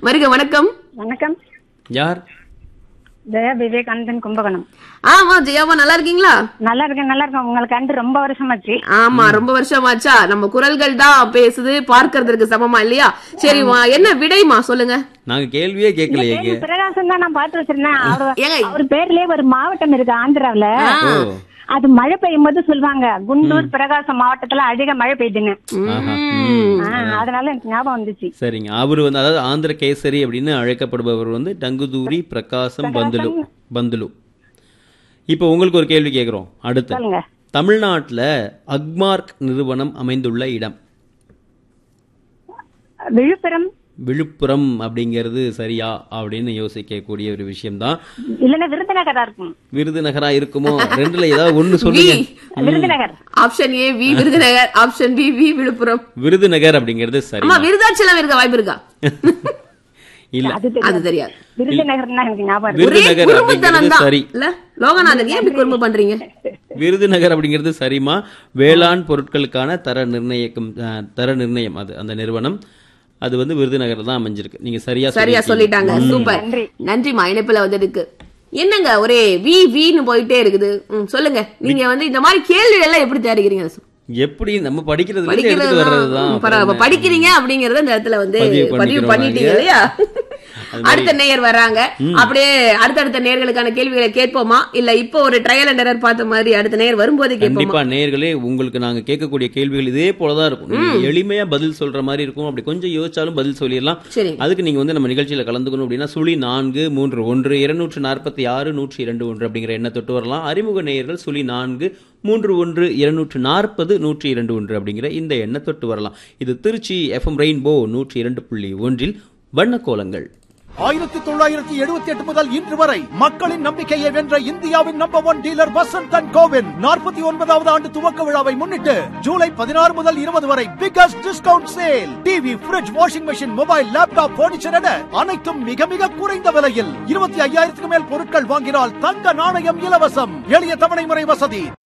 வருக வணக்கம் வணக்கம் யார் ஜெயா விவேகானந்தன் கும்பகோணம் ஆமா ஜெயாவா நல்லா இருக்கீங்களா நல்லா இருக்கேன் நல்லா இருக்கேன் உங்களை கண்டு ரொம்ப வருஷமாச்சு ஆமா ரொம்ப வருஷமாச்சா நம்ம குரல்கள் தான் பேசுது பார்க்கறதுக்கு சமமா இல்லையா சரி வா- என்ன விடைமா சொல்லுங்க நாங்க கேள்வியே கேட்கலையே பிரகாசம் தான் நான் பார்த்து வச்சிருந்தேன் அவரு ஏங்க அவர் பேர்லயே ஒரு மாவட்டம் இருக்கு ஆந்திராவுல ஓ அது மழை பெய்யும் போது சொல்லுவாங்க குண்டூர் பிரகாசம் மாவட்டத்துல அதிக மழை பெய்யுதுன்னு ஆஹா. ம். ஆ, அதனால எனக்கு ஞாபகம் வந்துச்சு சரிங்க அவர் வந்து அதாவது ஆந்திர கேசரி அப்படின்னு அழைக்கப்படுபவர் வந்து டங்குதூரி பிரகாசம் பந்துலு பந்துலு இப்போ உங்களுக்கு ஒரு கேள்வி கேட்குறோம் அடுத்து சொல்லுங்க தமிழ்நாட்டுல அக்மார்க் நிறுவனம் அமைந்துள்ள இடம் விழுப்புரம் விழுப்புரம் அப்படிங்கிறது சரியா அப்படின்னு யோசிக்கக்கூடிய ஒரு விஷயம்தான் இல்லன்னா விருதுநகரா இருக்கும் விருதுநகரா இருக்குமோ ரெண்டுல ஏதாவது ஒண்ணு சொல்லுங்க Virudhunagar option A V Virudhunagar option B V Villupuram Virudhunagar அப்படிங்கிறது சரி அம்மா விருதாச்சலம் இருக்க வாய்ப்பு இருக்கா இல்ல அது அது தெரியாது தெரியாது விருதுநகர்னா எனக்கு ஞாபகம் இருக்கு ஒரே விருதுநகர் குறும்புத்தனம் அப்படிங்கிறது தான் சரி இல்ல லோகநாதன் ஏன் இப்படி குறும்பு பண்றீங்க விருதுநகர் அப்படிங்கிறது சரிமா வேளாண் பொருட்களுக்கான தர நிர்ணயிக்கும் அஹ், தர நிர்ணயம் அது அந்த நிறுவனம் அது வந்து விருதுநகர் தான் அமைஞ்சிருக்கு நீங்க சரியா சரியா சொல்லியிருக்கீங்க. சொல்லிட்டாங்க சூப்பர் நன்றி. நன்றிமா இணைப்புல வந்ததுக்கு என்னங்க ஒரே வி வின்னு போயிட்டே இருக்குது ம், சொல்லுங்க நீங்க வந்து இந்த மாதிரி கேள்வி எல்லாம் எப்படி தயாரிக்கிறீங்க எப்படி நம்ம படிக்கிறதுல இருந்து எடுத்து படிக்கிறது வர்றதுதான் பரவாயில்ல படிக்கிறீங்க அப்படிங்கறத இந்த இடத்துல வந்து பதிவு பதிவு பண்ணிக்கிறோம் பண்ணிட்டீங்க நாங்க. இல்லையா அது மாதிரி- அடுத்த நேயர் வர்றாங்க அப்படியே அடுத்தடுத்த நேயர்களுக்கான கேள்விகளை கேட்போமா இல்ல இப்போ ஒரு ட்ரையல் அண்ட் எரர் பார்த்த மாதிரி அடுத்த நேயர் வரும்போது கேட்போமா கண்டிப்பா நேயர்களே உங்களுக்கு நாங்க கேட்கக்கூடிய கேள்விகள் இதே போலதான் இருக்கும் நீங்க எளிமையா பதில் சொல்ற மாதிரி இருக்கும் அப்படி கொஞ்சம் யோசிச்சாலும் பதில் சொல்லிடலாம் சரிங்க அதுக்கு நீங்க வந்து நம்ம நிகழ்ச்சியில கலந்துக்கணும் அப்படின்னா சுழி நான்கு மூன்று ஒன்று இருநூற்று நாற்பத்தி ஆறு நூற்றி இரண்டு ஒன்று அப்படிங்கிற எண்ணை தொட்டு வரலாம் அறிமுக நேயர்கள் சுழி நான்கு மூன்று ஒன்று இருநூற்று நாற்பது நூற்றி இரண்டு ஒன்று அப்படிங்கிற இந்த எண்ணை தொட்டு வரலாம் இது திருச்சி எஃப்எம் ரெயின்போ நூற்றி இரண்டு புள்ளி ஒன்றில் வண்ணக்கோலங்கள் ஆயிரத்தி தொள்ளாயிரத்தி எழுபத்தி எட்டு முதல் இன்று வரை மக்களின் நம்பிக்கையை வென்ற இந்தியாவின் number one dealer Vasanth and கோவின் நாற்பத்தி ஒன்பதாவது ஆண்டு துவக்க விழாவை முன்னிட்டு ஜூலை பதினாறு முதல் இருபது வரை biggest discount sale TV fridge washing machine mobile laptop furniture என அனைத்தும் மிக மிக குறைந்த விலையில் இருபத்தி ஐயாயிரத்துக்கு மேல் பொருட்கள் வாங்கினால் தங்க நாணயம் இலவசம் எளிய தவணை முறை வசதி